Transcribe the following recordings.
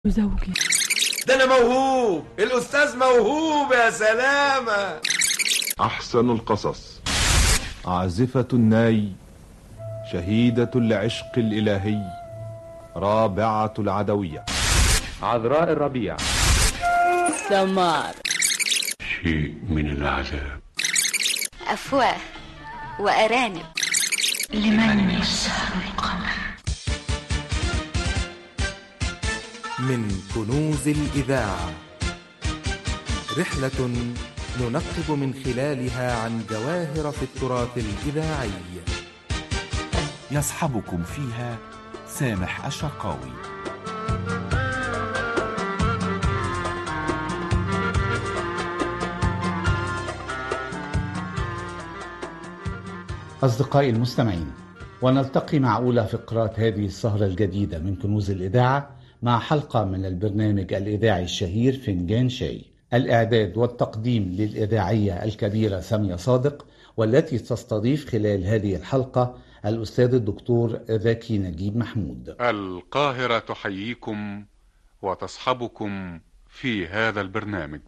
زوجي ده انا موهوب الاستاذ موهوب يا سلامة أحسن القصص عازفة الناي شهيدة العشق الإلهي رابعة العدوية عذراء الربيع سمار شيء من العذاب أفواه وأرانب لمن يسهر القمر من كنوز الإذاعة رحلة ننقب من خلالها عن جواهر في التراث الإذاعي يصحبكم فيها سامح الشرقاوي أصدقائي المستمعين ونلتقي مع أولى فقرات هذه السهرة الجديدة من كنوز الإذاعة مع حلقة من البرنامج الإذاعي الشهير فنجان شاي الإعداد والتقديم للإذاعية الكبيرة سامية صادق والتي تستضيف خلال هذه الحلقة الأستاذ الدكتور ذكي نجيب محمود القاهرة تحييكم وتصحبكم في هذا البرنامج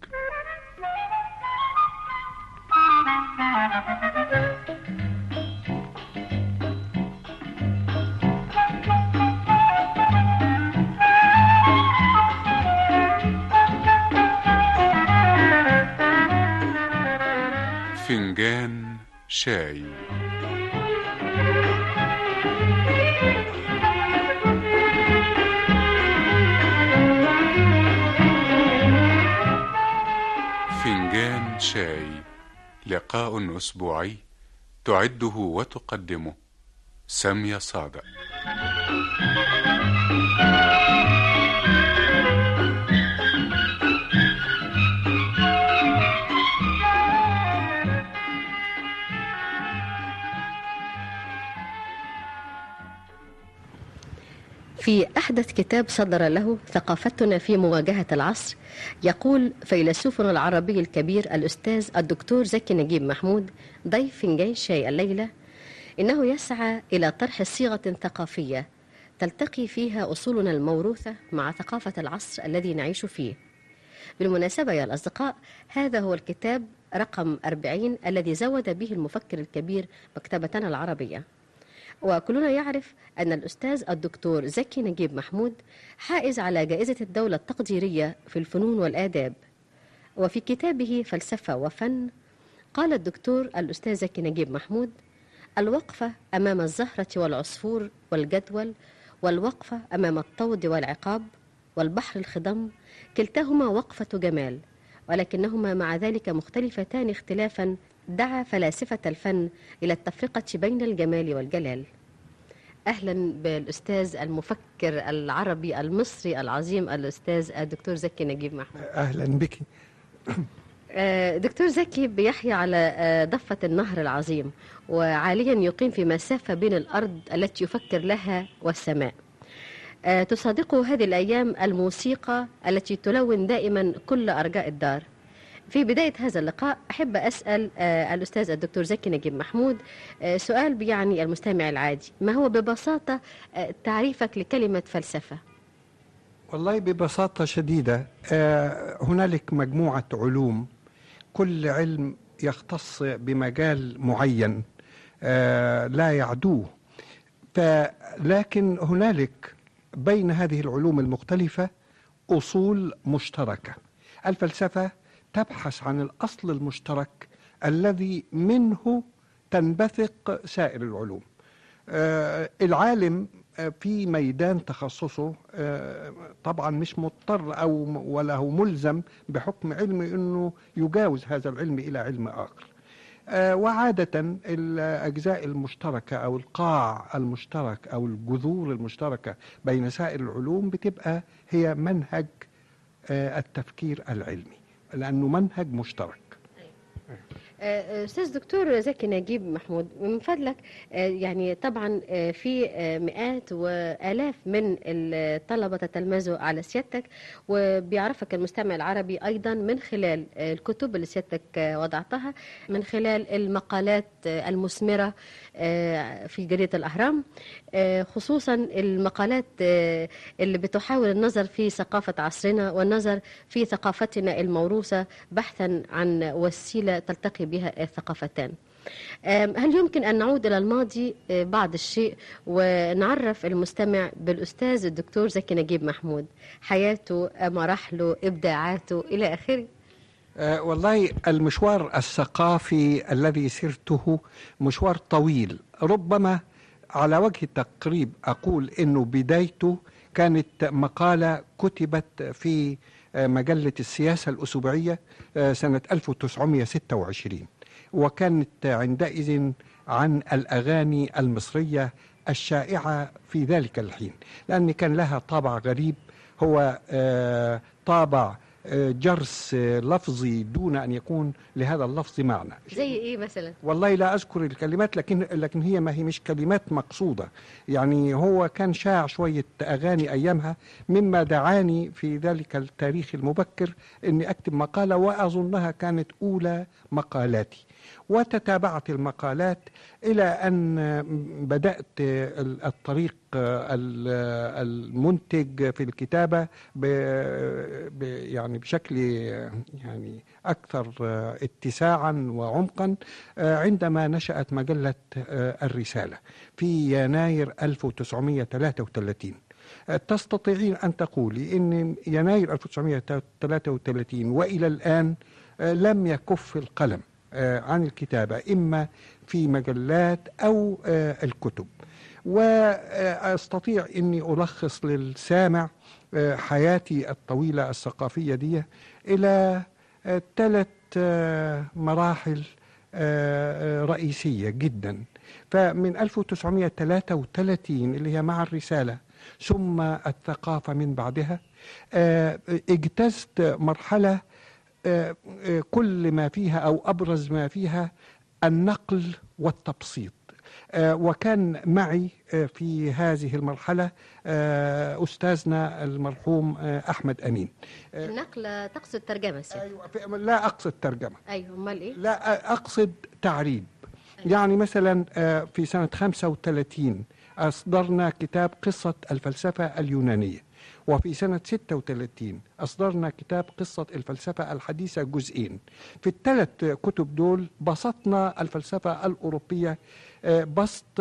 فنجان شاي فنجان شاي لقاء أسبوعي تعده وتقدمه سامية صادق في أحدث كتاب صدر له ثقافتنا في مواجهة العصر يقول فيلسوفنا العربي الكبير الأستاذ الدكتور زكي نجيب محمود ضيف فنجان شاي الليلة إنه يسعى إلى طرح صيغة ثقافية تلتقي فيها أصولنا الموروثة مع ثقافة العصر الذي نعيش فيه بالمناسبة يا الأصدقاء هذا هو الكتاب رقم 40 الذي زود به المفكر الكبير مكتبتنا العربية وكلنا يعرف أن الأستاذ الدكتور زكي نجيب محمود حائز على جائزة الدولة التقديرية في الفنون والآداب وفي كتابه فلسفة وفن قال الدكتور الأستاذ زكي نجيب محمود الوقفة أمام الزهرة والعصفور والجدول والوقفة أمام الطود والعقاب والبحر الخضم كلتاهما وقفة جمال ولكنهما مع ذلك مختلفتان اختلافا دعا فلاسفة الفن إلى التفرقة بين الجمال والجلال أهلا بالأستاذ المفكر العربي المصري العظيم الأستاذ الدكتور زكي نجيب محمود أهلا بك آه، دكتور زكي بيحيا على آه، ضفة النهر العظيم وعاليا يقيم في مسافة بين الأرض التي يفكر لها والسماء آه، تصادقه هذه الأيام الموسيقى التي تلون دائما كل أرجاء الدار في بداية هذا اللقاء أحب أسأل آه، الأستاذ الدكتور زكي نجيب محمود آه، سؤال بيعني المستمع العادي ما هو ببساطة آه، تعريفك لكلمة فلسفة والله ببساطة شديدة آه، هنالك مجموعة علوم كل علم يختص بمجال معين آه، لا يعدوه فلكن هنالك بين هذه العلوم المختلفة أصول مشتركة الفلسفة تبحث عن الأصل المشترك الذي منه تنبثق سائر العلوم آه، العالم آه، في ميدان تخصصه آه، طبعا مش مضطر أو وله ملزم بحكم علمه أنه يجاوز هذا العلم إلى علم آخر آه، وعادة الأجزاء المشتركة أو القاع المشترك أو الجذور المشتركة بين سائر العلوم بتبقى هي منهج آه، التفكير العلمي لأنه منهج مشترك آه، استاذ دكتور زكي نجيب محمود من فضلك آه، يعني طبعا آه، في آه، مئات والاف من الطلبه تتلمذوا على سيادتك وبيعرفك المستمع العربي ايضا من خلال آه، الكتب اللي سيادتك آه، وضعتها من خلال المقالات آه، المثمره آه، في جريده الاهرام آه، خصوصا المقالات آه، اللي بتحاول النظر في ثقافه عصرنا والنظر في ثقافتنا الموروثه بحثا عن وسيله تلتقي بها الثقافتان آم، هل يمكن أن نعود إلى الماضي آه، بعض الشيء ونعرف المستمع بالأستاذ الدكتور زكي نجيب محمود حياته آه، مراحله إبداعاته إلى آخره آه، والله المشوار الثقافي الذي سرته مشوار طويل ربما على وجه التقريب أقول أنه بدايته كانت مقالة كتبت في آه، مجلة السياسة الأسبوعية آه، سنة 1926 وكانت عندئذ عن الأغاني المصرية الشائعة في ذلك الحين لأن كان لها طابع غريب هو آه، طابع آه، جرس آه، لفظي دون أن يكون لهذا اللفظ معنى زي إيه مثلا والله لا أذكر الكلمات لكن لكن هي ما هي مش كلمات مقصودة يعني هو كان شاع شوية أغاني أيامها مما دعاني في ذلك التاريخ المبكر أني أكتب مقالة وأظنها كانت أولى مقالاتي وتتابعت المقالات إلى أن بدأت الطريق المنتج في الكتابة ب ب يعني بشكل يعني أكثر اتساعا وعمقا عندما نشأت مجلة الرسالة في يناير 1933 تستطيعين أن تقولي أن يناير 1933 وإلى الآن لم يكف القلم عن الكتابة إما في مجلات أو الكتب وأستطيع أني ألخص للسامع حياتي الطويلة الثقافية دي إلى ثلاث مراحل رئيسية جدا فمن 1933 اللي هي مع الرسالة ثم الثقافة من بعدها اجتزت مرحلة كل ما فيها أو أبرز ما فيها النقل والتبسيط وكان معي في هذه المرحلة أستاذنا المرحوم أحمد أمين النقل تقصد ترجمة سيدي أيوة لا أقصد ترجمة أيوة أمال إيه؟ لا أقصد تعريب يعني مثلا في سنة 35 أصدرنا كتاب قصة الفلسفة اليونانية وفي سنة 36 أصدرنا كتاب قصة الفلسفة الحديثة جزئين في الثلاث كتب دول بسطنا الفلسفة الأوروبية بسط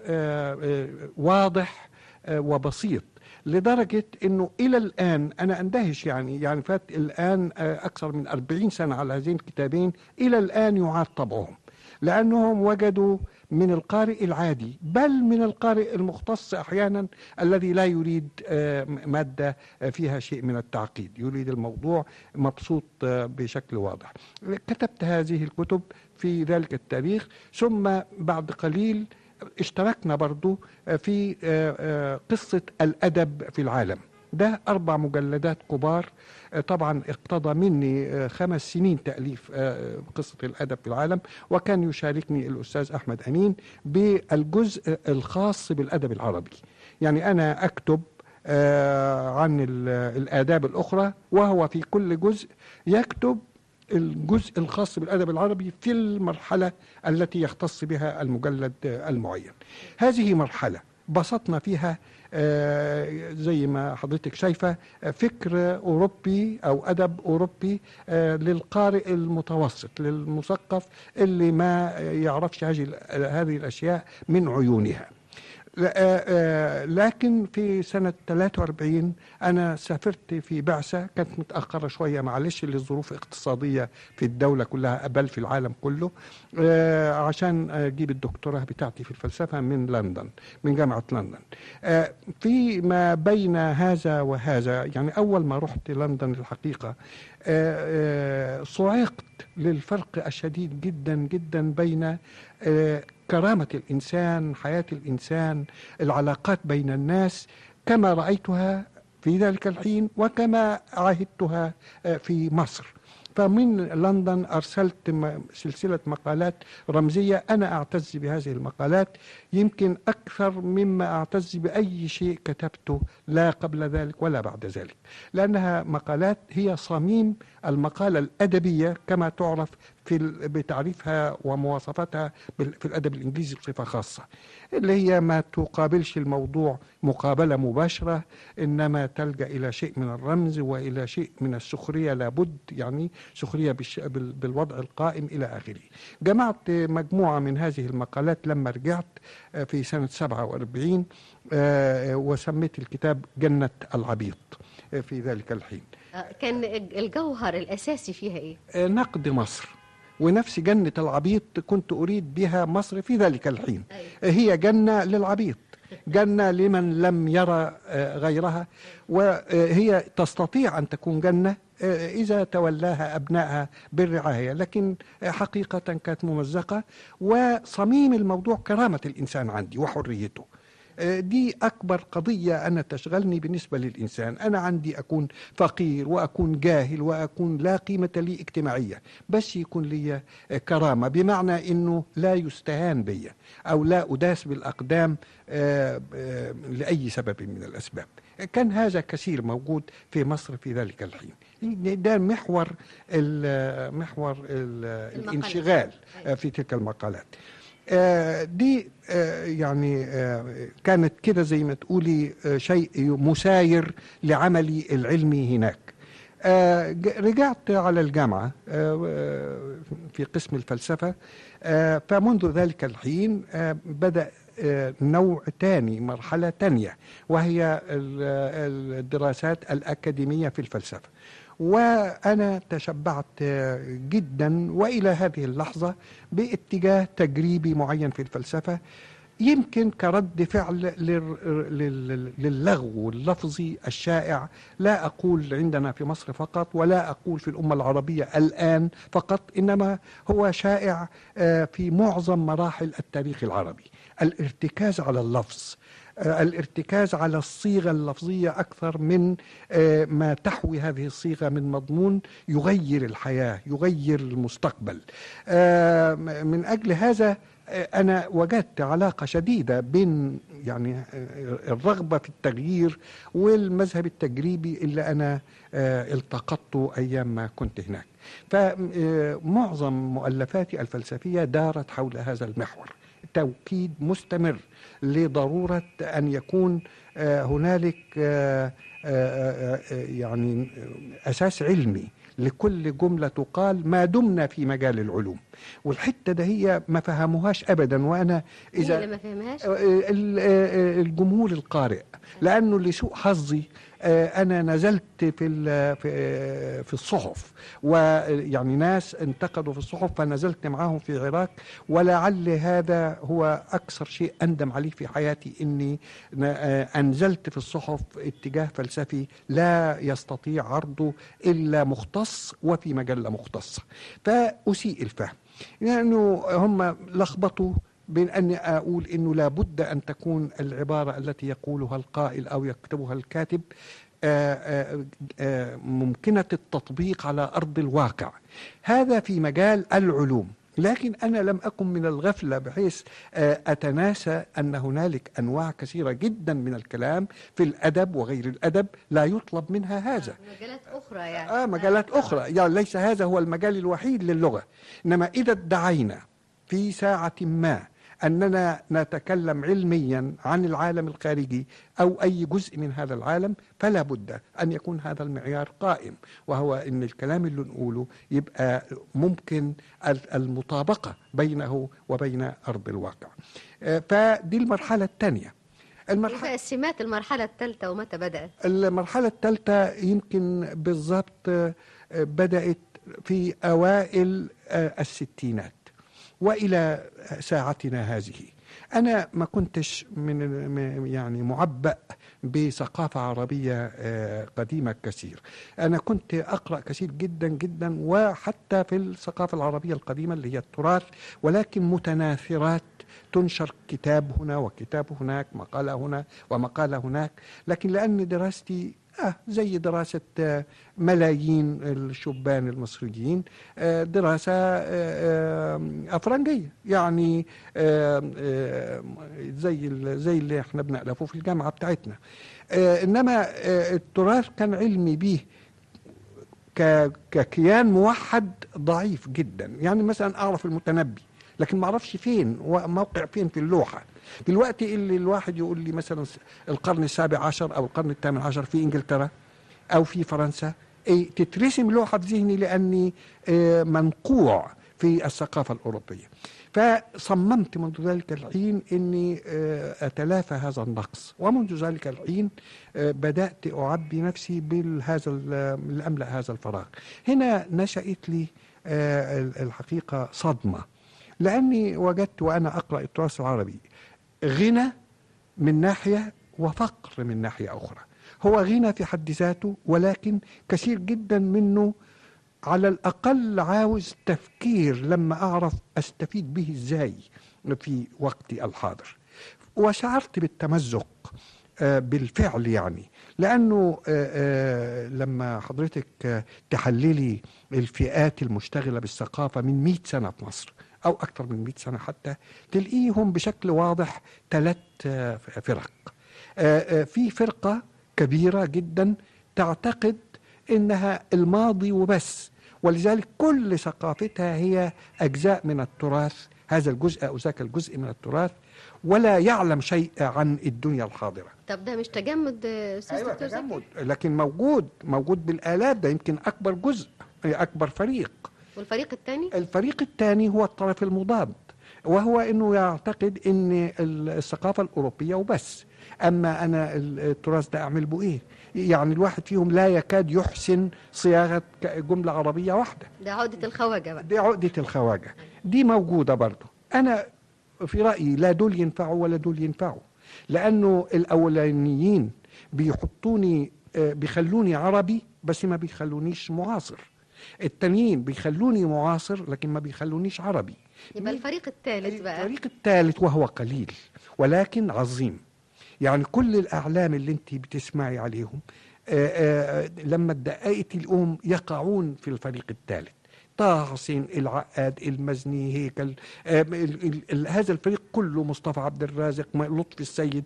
واضح وبسيط لدرجة أنه إلى الآن أنا أندهش يعني يعني فات الآن أكثر من 40 سنة على هذين الكتابين إلى الآن يعاد طبعهم لأنهم وجدوا من القارئ العادي بل من القارئ المختص احيانا الذي لا يريد ماده فيها شيء من التعقيد يريد الموضوع مبسوط بشكل واضح كتبت هذه الكتب في ذلك التاريخ ثم بعد قليل اشتركنا برضو في قصه الادب في العالم ده أربع مجلدات كبار طبعا اقتضى مني خمس سنين تأليف قصة الأدب في العالم وكان يشاركني الأستاذ أحمد أمين بالجزء الخاص بالأدب العربي يعني أنا أكتب عن الآداب الأخرى وهو في كل جزء يكتب الجزء الخاص بالأدب العربي في المرحلة التي يختص بها المجلد المعين هذه مرحلة بسطنا فيها آه زي ما حضرتك شايفة فكر أوروبي أو أدب أوروبي آه للقارئ المتوسط للمثقف اللي ما يعرفش هذه هذه الأشياء من عيونها آه لكن في سنة 43 أنا سافرت في بعثة كانت متأخرة شوية معلش لظروف اقتصادية في الدولة كلها بل في العالم كله عشان أجيب الدكتوراه بتاعتي في الفلسفة من لندن من جامعة لندن في ما بين هذا وهذا يعني أول ما رحت لندن الحقيقة صعقت للفرق الشديد جدا جدا بين كرامة الإنسان حياة الإنسان العلاقات بين الناس كما رأيتها في ذلك الحين وكما عهدتها في مصر فمن لندن أرسلت م- سلسلة مقالات رمزية أنا أعتز بهذه المقالات يمكن أكثر مما أعتز بأي شيء كتبته لا قبل ذلك ولا بعد ذلك لأنها مقالات هي صميم المقالة الأدبية كما تعرف في ال- بتعريفها ومواصفاتها بال- في الأدب الإنجليزي بصفة خاصة اللي هي ما تقابلش الموضوع مقابلة مباشرة إنما تلجأ إلى شيء من الرمز وإلى شيء من السخرية لابد يعني سخرية بالش- بال- بالوضع القائم إلى آخره جمعت مجموعة من هذه المقالات لما رجعت آه، في سنة 47 آه، وسميت الكتاب جنة العبيط آه، في ذلك الحين آه، كان الجوهر الأساسي فيها إيه؟ آه، نقد مصر ونفس جنة العبيط كنت أريد بها مصر في ذلك الحين آه، هي جنة للعبيط جنة لمن لم يرى آه، غيرها وهي تستطيع أن تكون جنة آه، إذا تولاها أبنائها بالرعاية لكن آه، حقيقة كانت ممزقة وصميم الموضوع كرامة الإنسان عندي وحريته آه، دي أكبر قضية أنا تشغلني بالنسبة للإنسان أنا عندي أكون فقير وأكون جاهل وأكون لا قيمة لي اجتماعية بس يكون لي آه، كرامة بمعنى أنه لا يستهان بي أو لا أداس بالأقدام آه، آه، لأي سبب من الأسباب كان هذا كثير موجود في مصر في ذلك الحين ده محور ال- محور ال- الانشغال آه، في تلك المقالات آه، دي آه، يعني آه، كانت كده زي ما تقولي آه، شيء مساير لعملي العلمي هناك آه، ج- رجعت على الجامعة آه، آه، في قسم الفلسفة آه، فمنذ ذلك الحين آه، بدأ آه، نوع تاني مرحلة تانية وهي ال- الدراسات الأكاديمية في الفلسفة وأنا تشبعت آه، جدا وإلى هذه اللحظة باتجاه تجريبي معين في الفلسفة يمكن كرد فعل لل- لل- للغو اللفظي الشائع لا أقول عندنا في مصر فقط ولا أقول في الأمة العربية الآن فقط إنما هو شائع آه، في معظم مراحل التاريخ العربي الارتكاز على اللفظ آه، الارتكاز على الصيغة اللفظية أكثر من آه، ما تحوي هذه الصيغة من مضمون يغير الحياة يغير المستقبل آه، م- من أجل هذا آه، أنا وجدت علاقة شديدة بين يعني آه، الرغبة في التغيير والمذهب التجريبي اللي أنا آه، التقطته أيام ما كنت هناك فمعظم مؤلفاتي الفلسفية دارت حول هذا المحور توكيد مستمر لضرورة أن يكون آه، هنالك آه، آه، آه، آه، يعني أساس علمي لكل جملة تقال ما دمنا في مجال العلوم والحتة ده هي ما فهموهاش أبدا وأنا إيه إذا اللي ما فهمهاش؟ آه، ال- آه، الجمهور القارئ لأنه لسوء حظي آه، أنا نزلت في ال- في آه، في الصحف ويعني ناس انتقدوا في الصحف فنزلت معاهم في العراق ولعل هذا هو أكثر شيء أندم عليه في حياتي إني ن- آه، أنزلت في الصحف اتجاه فلسفي لا يستطيع عرضه إلا مختص وفي مجلة مختصة فأسيء الفهم لأنه هم لخبطوا بين أني أقول أنه لابد أن تكون العبارة التي يقولها القائل أو يكتبها الكاتب آه، آه، آه، ممكنة التطبيق على أرض الواقع هذا في مجال العلوم لكن أنا لم أكن من الغفلة بحيث آه، أتناسى أن هنالك أنواع كثيرة جدا من الكلام في الأدب وغير الأدب لا يطلب منها هذا مجالات أخرى يعني آه مجالات أخرى يعني ليس هذا هو المجال الوحيد للغة إنما إذا ادعينا في ساعة ما أننا نتكلم علميا عن العالم الخارجي أو أي جزء من هذا العالم فلا بد أن يكون هذا المعيار قائم وهو أن الكلام اللي نقوله يبقى ممكن ال- المطابقة بينه وبين أرض الواقع آه، فدي المرحلة الثانية المرحلة تقسيمات المرحلة الثالثة ومتى بدأت؟ المرحلة الثالثة يمكن بالضبط آه، بدأت في أوائل آه، الستينات وإلى ساعتنا هذه أنا ما كنتش من م- يعني معبأ بثقافة عربية آه، قديمة كثير أنا كنت أقرأ كثير جدا جدا وحتى في الثقافة العربية القديمة اللي هي التراث ولكن متناثرات تنشر كتاب هنا وكتاب هناك مقالة هنا ومقالة هناك لكن لأن دراستي آه زي دراسة آه، ملايين الشبان المصريين آه، دراسة آه، آه، أفرنجية يعني آه، آه، زي ال- زي اللي احنا بنألفه في الجامعة بتاعتنا آه، إنما آه، التراث كان علمي به ك- ككيان موحد ضعيف جدا يعني مثلا اعرف المتنبي لكن ما اعرفش فين وموقع فين في اللوحه دلوقتي اللي الواحد يقول لي مثلا س- القرن السابع عشر او القرن الثامن عشر في انجلترا او في فرنسا إيه تترسم لوحه في ذهني لاني آه، منقوع في الثقافه الاوروبيه فصممت منذ ذلك الحين اني آه، اتلافى هذا النقص ومنذ ذلك الحين آه، بدات اعبي نفسي بهذا لاملا هذا الفراغ هنا نشات لي آه، ال- الحقيقه صدمه لاني وجدت وانا اقرا التراث العربي غنى من ناحيه وفقر من ناحيه اخرى هو غنى في حد ذاته ولكن كثير جدا منه على الأقل عاوز تفكير لما أعرف أستفيد به إزاي في وقتي الحاضر وشعرت بالتمزق آه، بالفعل يعني لأنه آه، آه، لما حضرتك آه، تحللي الفئات المشتغلة بالثقافة من 100 سنة في مصر أو أكثر من 100 سنة حتى تلاقيهم بشكل واضح ثلاث آه، فرق آه، آه، في فرقة كبيرة جدا تعتقد انها الماضي وبس ولذلك كل ثقافتها هي اجزاء من التراث هذا الجزء او ذاك الجزء من التراث ولا يعلم شيء عن الدنيا الحاضره طب ده مش تجمد آه، استاذ أيوة دكتور زكي؟ تجمد لكن موجود موجود بالالات ده يمكن اكبر جزء اكبر فريق والفريق الثاني الفريق الثاني هو الطرف المضاد وهو انه يعتقد ان الثقافه الاوروبيه وبس اما انا التراث ده اعمل به ايه يعني الواحد فيهم لا يكاد يحسن صياغه ك- جمله عربيه واحده ده عقدة الخواجة بقى دي عقده الخواجه دي موجوده برضه انا في رايي لا دول ينفعوا ولا دول ينفعوا لانه الاولانيين بيحطوني آه، بيخلوني عربي بس ما بيخلونيش معاصر التانيين بيخلوني معاصر لكن ما بيخلونيش عربي يبقى الفريق الثالث بقى الفريق الثالث وهو قليل ولكن عظيم يعني كل الأعلام اللي انت بتسمعي عليهم آآ آآ لما تدققي تلاقوهم يقعون في الفريق الثالث طه حسين العقاد المزني هيكل آه، ال- ال- ال- هذا الفريق كله مصطفى عبد الرازق م- لطفي السيد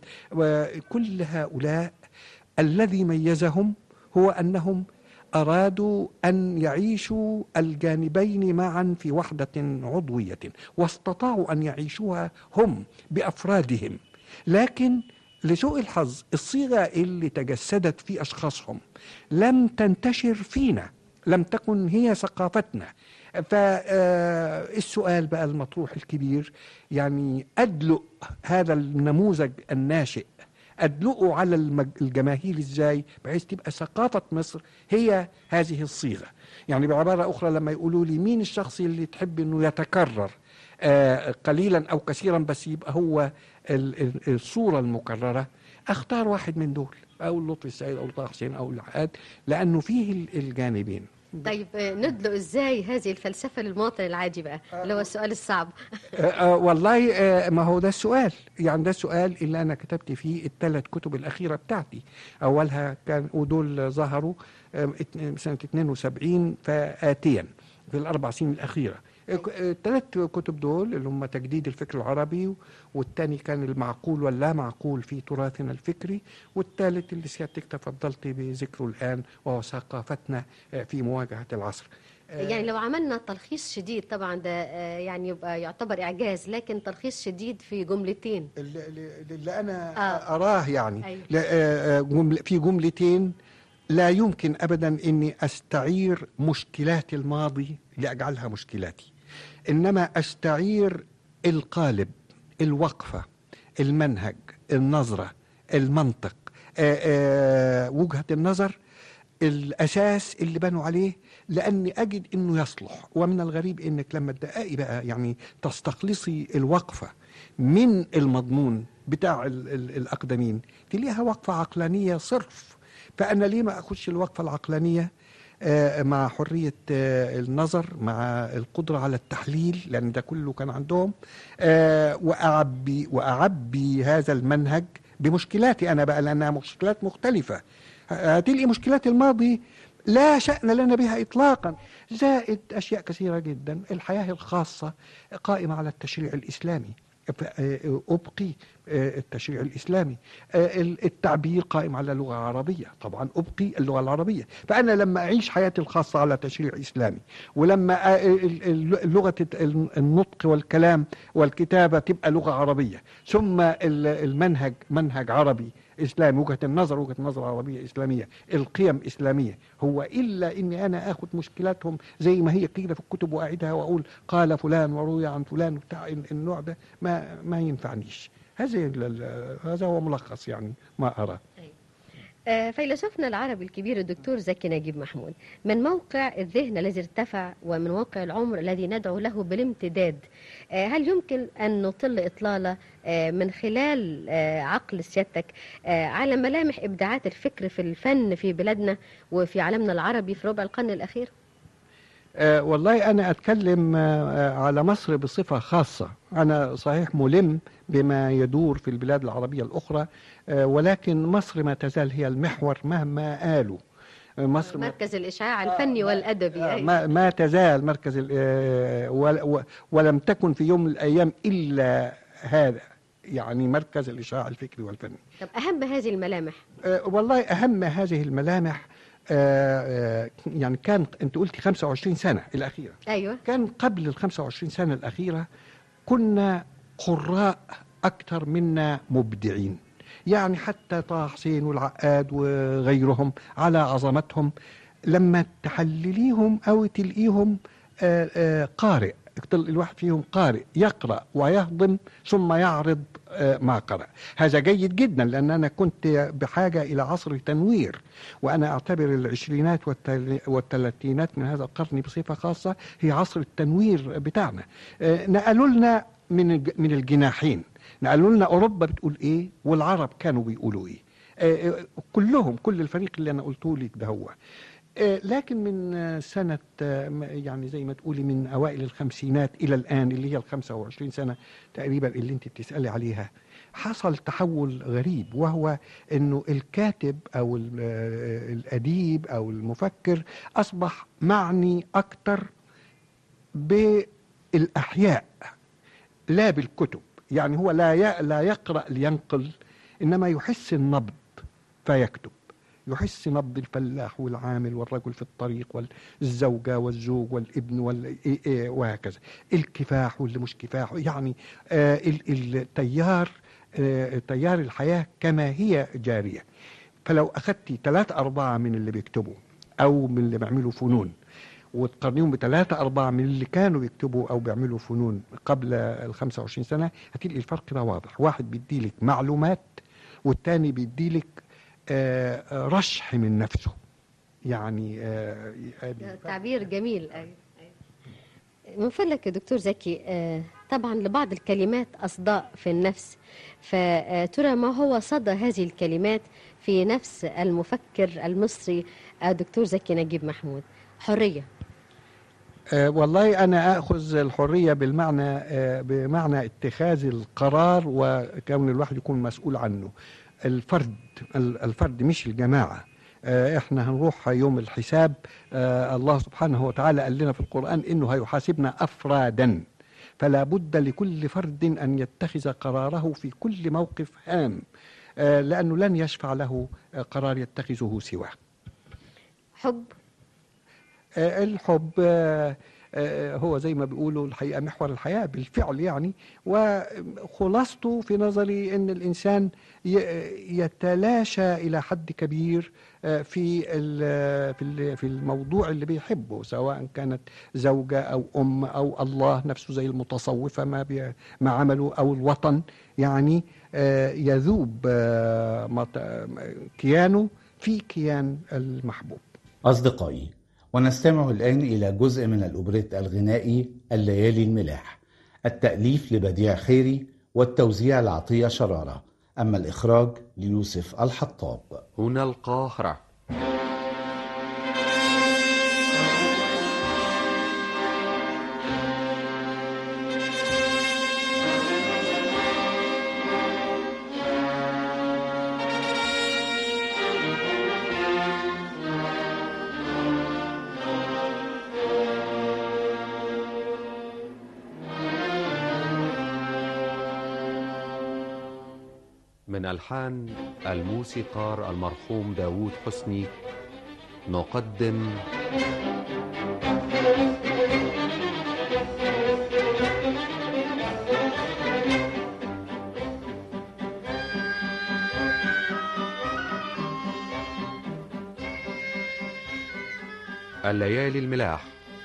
وكل هؤلاء الذي ميزهم هو أنهم أرادوا أن يعيشوا الجانبين معا في وحدة عضوية واستطاعوا أن يعيشوها هم بأفرادهم لكن لسوء الحظ الصيغة اللي تجسدت في أشخاصهم لم تنتشر فينا لم تكن هي ثقافتنا فالسؤال بقى المطروح الكبير يعني أدلق هذا النموذج الناشئ أدلقه على المج- الجماهير إزاي بحيث تبقى ثقافة مصر هي هذه الصيغة يعني بعبارة أخرى لما يقولوا لي مين الشخص اللي تحب أنه يتكرر آه، قليلا أو كثيرا بس يبقى هو ال- ال- الصورة المكررة أختار واحد من دول أو لطفي السيد أو طه حسين أو العقاد لأنه فيه ال- الجانبين طيب آه، ندلق ازاي هذه الفلسفة للمواطن العادي بقى اللي هو السؤال الصعب آه، آه، والله آه، ما هو ده السؤال يعني ده السؤال اللي انا كتبت فيه الثلاث كتب الاخيره بتاعتي اولها كان ودول ظهروا آه، ات- سنه 72 فاتيا في الاربع سنين الاخيره الثلاث كتب دول اللي هم تجديد الفكر العربي والثاني كان المعقول واللا معقول في تراثنا الفكري والثالث اللي سيادتك تفضلت بذكره الان وهو ثقافتنا آه، في مواجهه العصر آه، يعني لو عملنا تلخيص شديد طبعا ده آه، يعني يبقى يعتبر إعجاز لكن تلخيص شديد في جملتين اللي, اللي انا آه. اراه يعني أيوة. لا- آه، آه، جمل في جملتين لا يمكن ابدا اني استعير مشكلات الماضي لاجعلها مشكلاتي انما استعير القالب الوقفه المنهج النظره المنطق آه، آه، وجهه النظر الاساس اللي بنوا عليه لاني اجد انه يصلح ومن الغريب انك لما تدققي بقى يعني تستخلصي الوقفه من المضمون بتاع ال ال الاقدمين تلاقيها وقفه عقلانيه صرف فانا ليه ما اخش الوقفه العقلانيه آه، مع حرية آه، النظر مع القدرة على التحليل لأن ده كله كان عندهم آه، وأعبي وأعبي هذا المنهج بمشكلاتي أنا بقى لأنها مشكلات مختلفة هتلقي مشكلات الماضي لا شأن لنا بها إطلاقا زائد أشياء كثيرة جدا الحياة الخاصة قائمة على التشريع الإسلامي أبقي التشريع الإسلامي التعبير قائم على اللغة العربية طبعا أبقي اللغة العربية فأنا لما أعيش حياتي الخاصة على تشريع إسلامي ولما لغة النطق والكلام والكتابة تبقى لغة عربية ثم المنهج منهج عربي إسلامي وجهة النظر وجهة نظر عربية إسلامية القيم إسلامية هو إلا إني أنا أخذ مشكلاتهم زي ما هي قيلة في الكتب وأعيدها وأقول قال فلان وروي عن فلان بتاع النوع ده ما ما ينفعنيش هذا هذا هو ملخص يعني ما أرى فيلسوفنا العربي الكبير الدكتور زكي نجيب محمود من موقع الذهن الذي ارتفع ومن واقع العمر الذي ندعو له بالامتداد هل يمكن أن نطل إطلالة من خلال عقل سيادتك على ملامح إبداعات الفكر في الفن في بلادنا وفي عالمنا العربي في ربع القرن الأخير؟ أه والله أنا أتكلم أه على مصر بصفة خاصة أنا صحيح ملم بما يدور في البلاد العربية الأخرى أه ولكن مصر ما تزال هي المحور مهما قالوا مصر مركز الإشعاع الفني والأدبي آه ما, ما تزال مركز ولم تكن في يوم من الأيام إلا هذا يعني مركز الإشعاع الفكري والفني طب أهم هذه الملامح والله أهم هذه الملامح آآ آآ يعني كان انت قلتي 25 سنه الاخيره ايوه كان قبل ال 25 سنه الاخيره كنا قراء اكثر منا مبدعين يعني حتى طه حسين والعقاد وغيرهم على عظمتهم لما تحلليهم او تلقيهم آآ قارئ الواحد فيهم قارئ يقرأ ويهضم ثم يعرض ما قرأ هذا جيد جدا لأن أنا كنت بحاجة إلى عصر تنوير وأنا أعتبر العشرينات والثلاثينات من هذا القرن بصفة خاصة هي عصر التنوير بتاعنا نقلوا لنا من من الجناحين نقلوا لنا أوروبا بتقول إيه والعرب كانوا بيقولوا إيه كلهم كل الفريق اللي أنا قلته لك ده هو لكن من سنة يعني زي ما تقولي من أوائل الخمسينات إلى الآن اللي هي الخمسة وعشرين سنة تقريبا اللي أنت بتسألي عليها حصل تحول غريب وهو أنه الكاتب أو الأديب أو المفكر أصبح معني أكتر بالأحياء لا بالكتب يعني هو لا لا يقرأ لينقل إنما يحس النبض فيكتب يحس نبض الفلاح والعامل والرجل في الطريق والزوجة والزوج والابن وهكذا الكفاح واللي مش كفاح يعني آه التيار آه تيار الحياة كما هي جارية فلو أخذتي ثلاثة أربعة من اللي بيكتبوا أو من اللي بيعملوا فنون وتقارنيهم بثلاثة أربعة من اللي كانوا بيكتبوا أو بيعملوا فنون قبل ال 25 سنة هتلاقي الفرق ده واضح واحد بيديلك معلومات والتاني بيديلك آه رشح من نفسه يعني آه تعبير جميل أيوة. من فضلك يا دكتور زكي آه طبعا لبعض الكلمات أصداء في النفس فترى ما هو صدى هذه الكلمات في نفس المفكر المصري الدكتور زكي نجيب محمود حرية أه والله أنا أخذ الحرية بالمعنى أه بمعنى اتخاذ القرار وكون الواحد يكون مسؤول عنه الفرد الفرد مش الجماعة أه احنا هنروح يوم الحساب أه الله سبحانه وتعالى قال لنا في القرآن انه هيحاسبنا افرادا فلا بد لكل فرد ان يتخذ قراره في كل موقف هام أه لانه لن يشفع له قرار يتخذه سواه حب الحب هو زي ما بيقولوا الحقيقة محور الحياة بالفعل يعني وخلاصته في نظري أن الإنسان يتلاشى إلى حد كبير في في الموضوع اللي بيحبه سواء كانت زوجة أو أم أو الله نفسه زي المتصوفة ما ما عملوا أو الوطن يعني يذوب كيانه في كيان المحبوب أصدقائي ونستمع الآن إلى جزء من الأوبريت الغنائي الليالي الملاح التأليف لبديع خيري والتوزيع لعطية شرارة أما الإخراج ليوسف الحطاب هنا القاهرة من ألحان الموسيقار المرحوم داوود حسني نقدم الليالي الملاح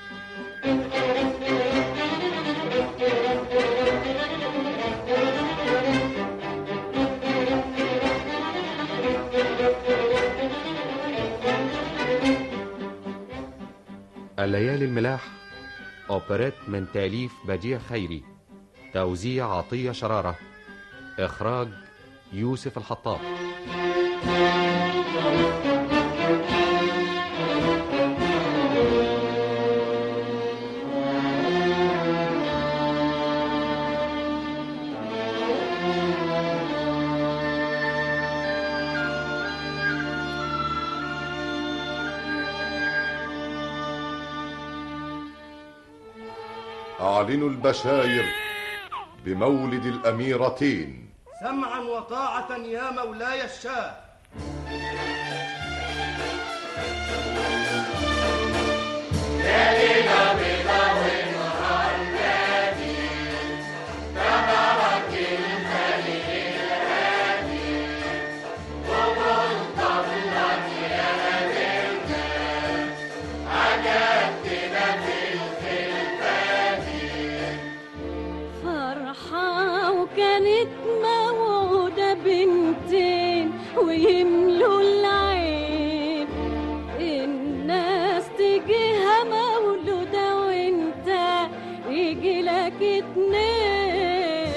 الليالي الملاح أوبريت من تأليف بديع خيري توزيع عطية شرارة إخراج يوسف الحطاب أعلنوا البشاير بمولد الأميرتين سمعا وطاعة يا مولاي الشاه فرحة وكانت موعودة بنتين ويملوا العين الناس تجيها مولودة وانت يجي لك اتنين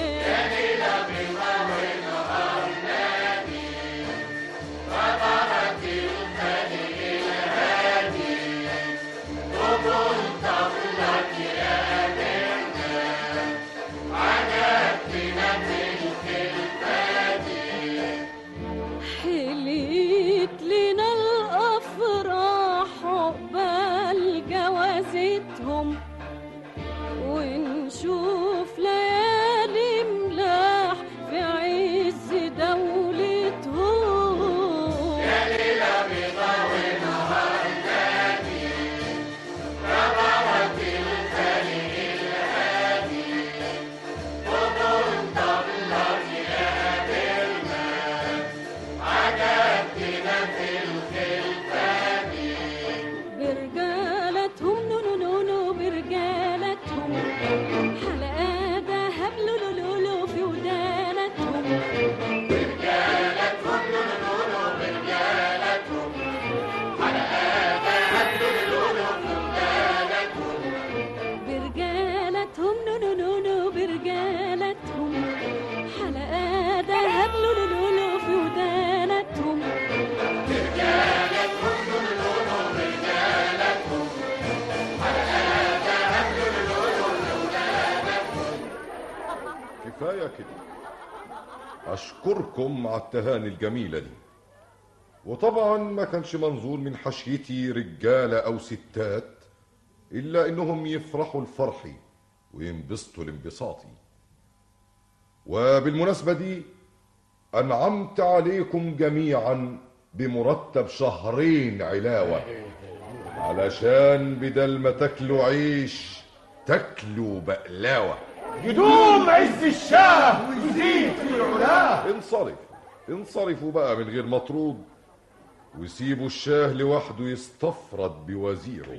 حليت لنا الأفراح عقبال جوازتهم ونشوف ليالي ملاح في عز دولتهم يا ليلة بيضا ونهار نادي نظرت الخليل الهادي قبل طبلك يا بلنا عجبتنا في الخلفان برجالتهم نونو نونو برجالتهم حلقات دهب لولو لولو في ودانتهم برجالتهم نونو نونو برجالتهم حلقات دهب لولو لولو في ودانتهم برجالتهم نونو نونو برجالتهم حلقات دهب لولو لولو في ودانتهم برجالتهم نونو نونو برجالتهم حلقات دهب لولو لولو في ودانتهم كفاية كده أشكركم على التهاني الجميلة دي وطبعا ما كانش منظور من حشيتي رجالة أو ستات إلا إنهم يفرحوا لفرحي وينبسطوا لانبساطي وبالمناسبة دي أنعمت عليكم جميعا بمرتب شهرين علاوة علشان بدل ما تاكلوا عيش تاكلوا بقلاوة يدوم عز الشاه ويزيد في علاه انصرف انصرفوا بقى من غير مطرود وسيبوا الشاه لوحده يستفرد بوزيره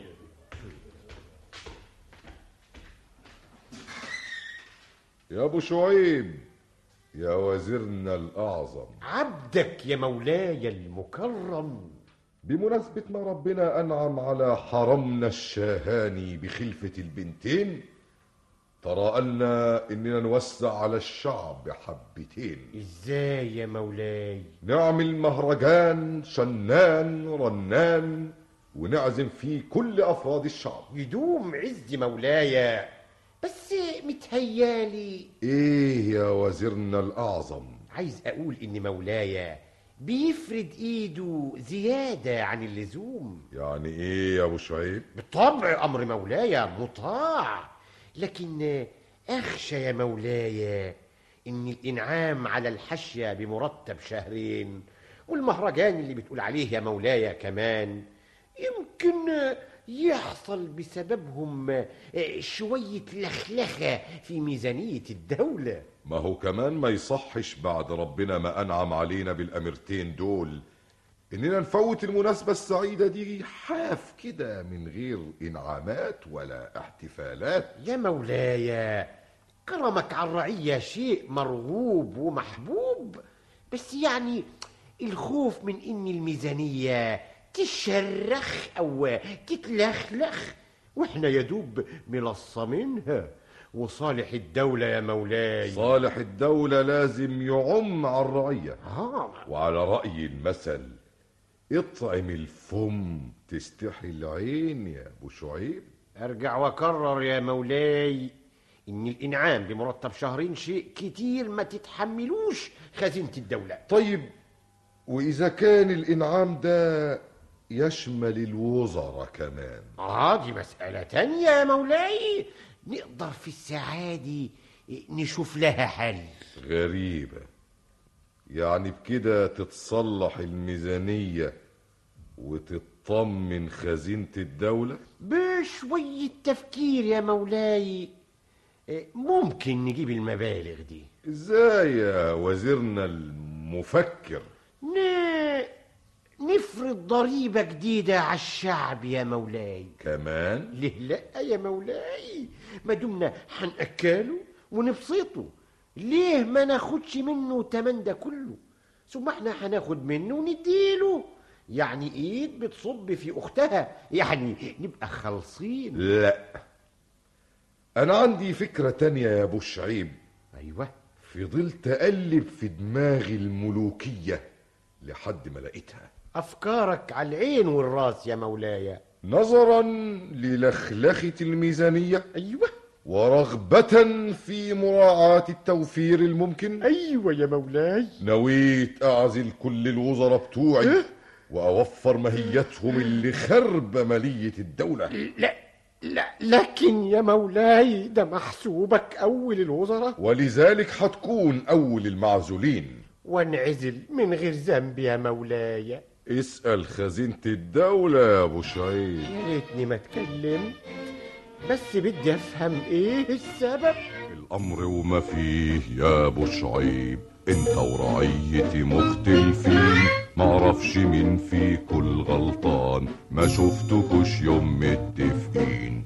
يا ابو شعيب يا وزيرنا الاعظم عبدك يا مولاي المكرم بمناسبة ما ربنا أنعم على حرمنا الشاهاني بخلفة البنتين ترى لنا إننا نوسع على الشعب حبتين ازاي يا مولاي نعمل مهرجان شنان رنان ونعزم فيه كل أفراد الشعب يدوم عز مولاي بس متهيالي إيه يا وزيرنا الأعظم عايز اقول ان مولاي بيفرد ايده زيادة عن اللزوم يعني إيه يا أبو شعيب بالطبع امر مولاي مطاع لكن اخشى يا مولاي إن الإنعام على الحشية بمرتب شهرين والمهرجان اللي بتقول عليه يا مولاي كمان يمكن يحصل بسببهم شوية لخلخة في ميزانية الدولة ما هو كمان ما يصحش بعد ربنا ما أنعم علينا بالأمرتين دول إننا نفوت المناسبة السعيدة دي حاف كده من غير إنعامات ولا احتفالات يا مولاي كرمك على الرعية شيء مرغوب ومحبوب بس يعني الخوف من إن الميزانية تشرخ أو تتلخلخ وإحنا يدوب ملصمينها وصالح الدولة يا مولاي صالح الدولة لازم يعم على الرعية آه. وعلى رأي المثل اطعم الفم تستحي العين يا أبو شعيب أرجع وأكرر يا مولاي إن الإنعام بمرتب شهرين شيء كتير ما تتحملوش خزينة الدولة طيب وإذا كان الإنعام ده يشمل الوزراء كمان آه دي مسألة تانية يا مولاي نقدر في الساعة دي نشوف لها حل غريبة يعني بكده تتصلح الميزانية وتطمن خزينة الدولة بشوية تفكير يا مولاي ممكن نجيب المبالغ دي ازاي يا وزيرنا المفكر ن... نفرض ضريبة جديدة على الشعب يا مولاي كمان ليه لا يا مولاي ما دمنا هنأكله ونبسطه ليه ما ناخدش منه تمن ده كله ثم احنا هناخد منه ونديله يعني ايد بتصب في اختها يعني نبقى خالصين لا انا عندي فكرة تانية يا ابو شعيب ايوه فضلت اقلب في دماغي الملوكية لحد ما لقيتها افكارك على العين والراس يا مولاي نظرا للخلخة الميزانية ايوه ورغبة في مراعاة التوفير الممكن ايوه يا مولاي نويت اعزل كل الوزراء بتوعي إيه؟ واوفر مهيتهم اللي خرب مالية الدولة لا لا لكن يا مولاي ده محسوبك اول الوزراء ولذلك هتكون اول المعزولين وانعزل من غير ذنب يا مولاي اسأل خزينة الدولة يا ابو شعيب يا ريتني ما اتكلمت بس بدي افهم ايه السبب الامر وما فيه يا ابو شعيب انت ورعيتي مختلفين معرفش مين فيكوا الغلطان ما شفتكوش يوم متفقين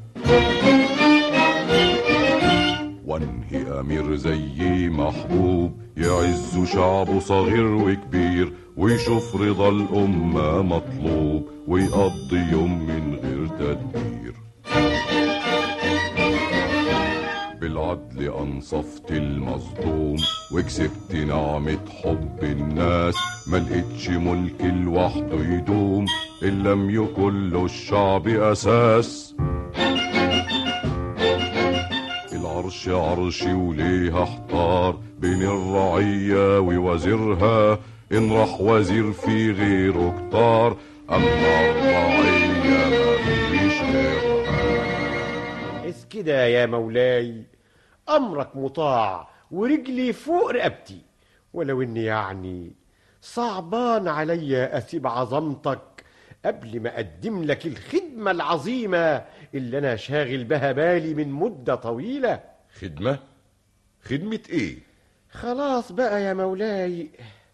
وانهي امير زي محبوب يعز شعبه صغير وكبير ويشوف رضا الامه مطلوب ويقضي يوم من غير تدبير بالعدل انصفت المظلوم وكسبت نعمة حب الناس ما لقيتش ملك لوحده يدوم ان لم يكن له الشعب اساس العرش عرشي وليه احتار بين الرعية ووزيرها ان راح وزير في غيره كتار اما الرعية ما فيش غيرها اس كده يا مولاي امرك مطاع ورجلي فوق رقبتي ولو اني يعني صعبان عليا اسيب عظمتك قبل ما اقدم لك الخدمه العظيمه اللي انا شاغل بها بالي من مده طويله خدمة خدمة ايه خلاص بقى يا مولاي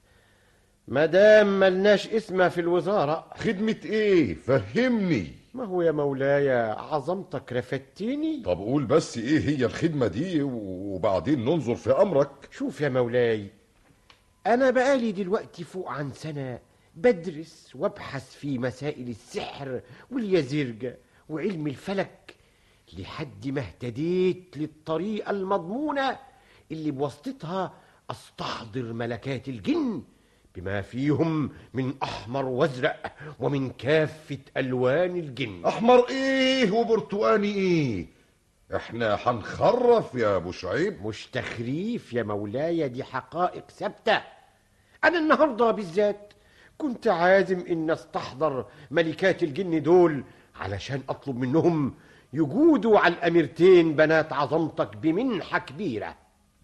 مدام ملناش اسمها في الوزاره خدمة ايه فهمني ما هو يا مولاي عظمتك رفتني طب قول بس ايه هي الخدمة دي وبعدين ننظر في امرك شوف يا مولاي أنا بقالي دلوقتي فوق عن سنة بدرس وابحث في مسائل السحر واليزرجة وعلم الفلك لحد ما اهتديت للطريقة المضمونة اللي بواسطتها أستحضر ملكات الجن بما فيهم من أحمر وأزرق ومن كافة ألوان الجن احمر ايه وبرتقاني ايه احنا هنخرف يا ابو شعيب مش تخريف يا مولاي دي حقائق ثابتة أنا النهاردة بالذات كنت عازم إن استحضر ملكات الجن دول علشان أطلب منهم يجودوا على الأميرتين بنات عظمتك بمنحة كبيرة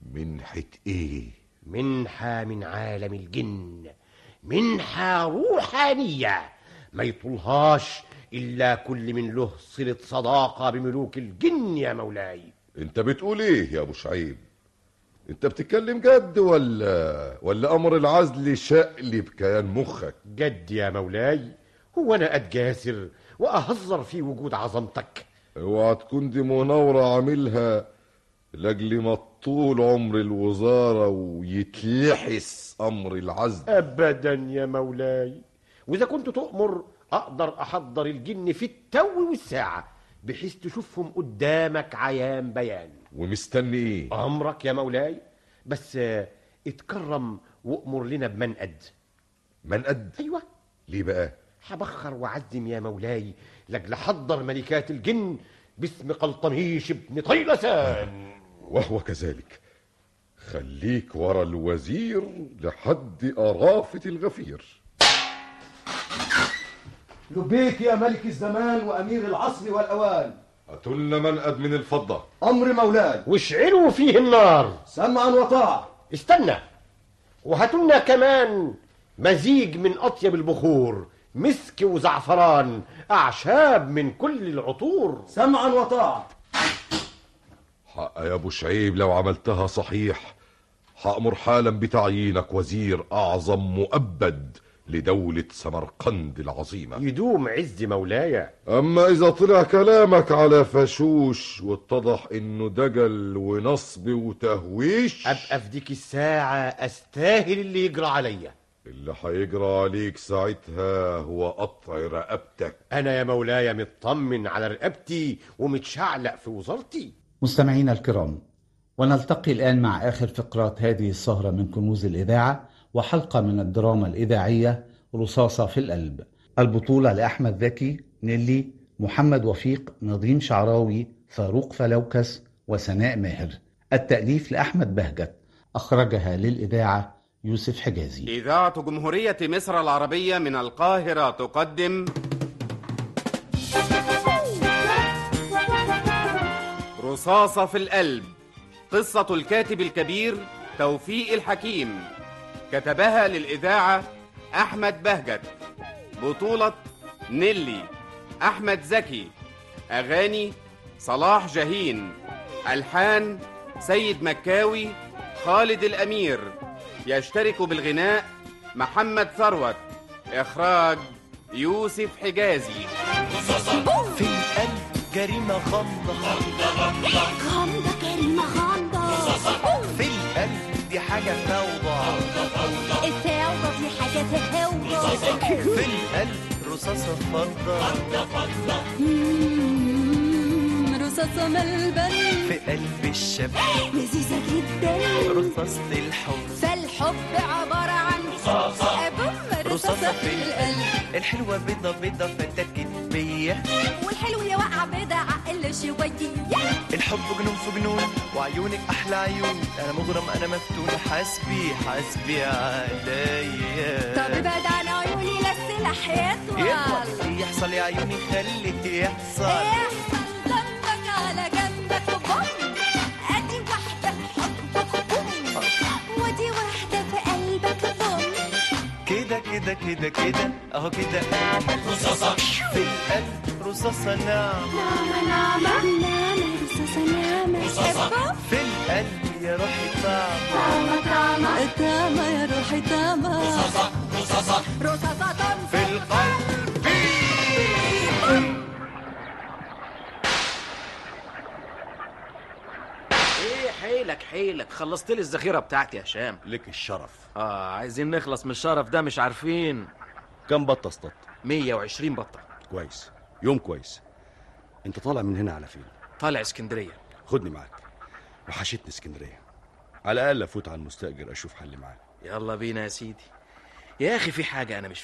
منحة ايه منحة من عالم الجن منحة روحانية ما يطولهاش إلا كل من له صلة صداقة بملوك الجن يا مولاي انت بتقول ايه يا ابو شعيب انت بتتكلم جد ولا ولا امر العزل شقلب كيان مخك جد يا مولاي هو أنا أتجاسر وأهزر في وجود عظمتك اوعى تكون دي مناورة عاملها لاجل ما طول عمر الوزارة ويتلحس امر العزل أبدا يا مولاي وإذا كنت تؤمر أقدر أحضر الجن في التو والساعة بحيث تشوفهم قدامك عيان بيان ومستني ايه أمرك يا مولاي بس آه، اتكرم وأمر لنا بمنقد منقد أيوة ليه بقى هبخر وعزم يا مولاي لاجل حضر ملكات الجن باسم قلطميش ابن طيلسان وهو كذلك خليك ورا الوزير لحد أرافة الغفير لبيك يا ملك الزمان وأمير العصر والأوان هاتولنا منقد من الفضة أمر مولاي واشعلوا فيه النار سمعا وطاعة استنى وهاتولنا كمان مزيج من أطيب البخور مسك وزعفران أعشاب من كل العطور سمعا وطاعة حق يا ابو شعيب لو عملتها صحيح هأمر حالا بتعيينك وزير أعظم مؤبد لدولة سمرقند العظيمة يدوم عز مولاي أما إذا طلع كلامك على فشوش واتضح إنه دجل ونصب وتهويش أبقى في ديك الساعة أستاهل اللي يجرى عليا اللي هيجرى عليك ساعتها هو قطع رقبتك أنا يا مولاي مطمن على رقبتي ومتشعلق في وزارتي مستمعينا الكرام ونلتقي الآن مع آخر فقرات هذه السهرة من كنوز الإذاعة وحلقة من الدراما الإذاعية رصاصة في القلب البطولة لأحمد زكي نيلي محمد وفيق نظيم شعراوي فاروق فلوكس وسناء ماهر التأليف لأحمد بهجت أخرجها للإذاعة يوسف حجازي إذاعة جمهورية مصر العربية من القاهرة تقدم رصاصة في القلب قصة الكاتب الكبير توفيق الحكيم كتبها للإذاعة أحمد بهجت بطولة نيلي أحمد زكي أغاني صلاح جاهين ألحان سيد مكاوي خالد الأمير يشترك بالغناء محمد ثروت إخراج يوسف حجازي في القلب جريمة غامضة غامضة كلمة غامضة في القلب دي حاجة فوضى الفوضى دي حاجة تهوضى في القلب رصاصة فضة مم، رصاصة ملبن في قلب الشاب لذيذة جدا رصاصة الحب فالحب عبارة عن رصاصة. أبوم رصاصة في القلب الحلوة بيضة بيضة فتكت بيا والحلو يا وقع بدا عقل شوية الحب جنون في جنون وعيونك أحلى عيون أنا مغرم أنا مفتون حسبي حسبي عليا طب ابعد عن عيوني لا السلاح يطول يطول يحصل يا عيوني خلي يحصل احصل ذنبك على جنبك بوم ادي واحدة في حبك بوم ودي واحدة في قلبك بوم كده كده كده كده اهو كده اجمل رصاصة في القلب رصاصة نعم نعمة نعمة نعمة رصاصة نعمة رصاصة. في القلب يا روحي طعم طعمة طعمة طعمة يا روحي طعمة رصاصة رصاصة رصاصة في القلب ايه حيلك حيلك خلصت لي الذخيره بتاعتي يا هشام لك الشرف اه عايزين نخلص من الشرف ده مش عارفين كم بطه اصطدت 120 بطه كويس يوم كويس انت طالع من هنا على فين طالع اسكندريه خدني معاك وحشتني اسكندريه على الاقل افوت على المستاجر اشوف حل معاه يلا بينا يا سيدي يا اخي في حاجه انا مش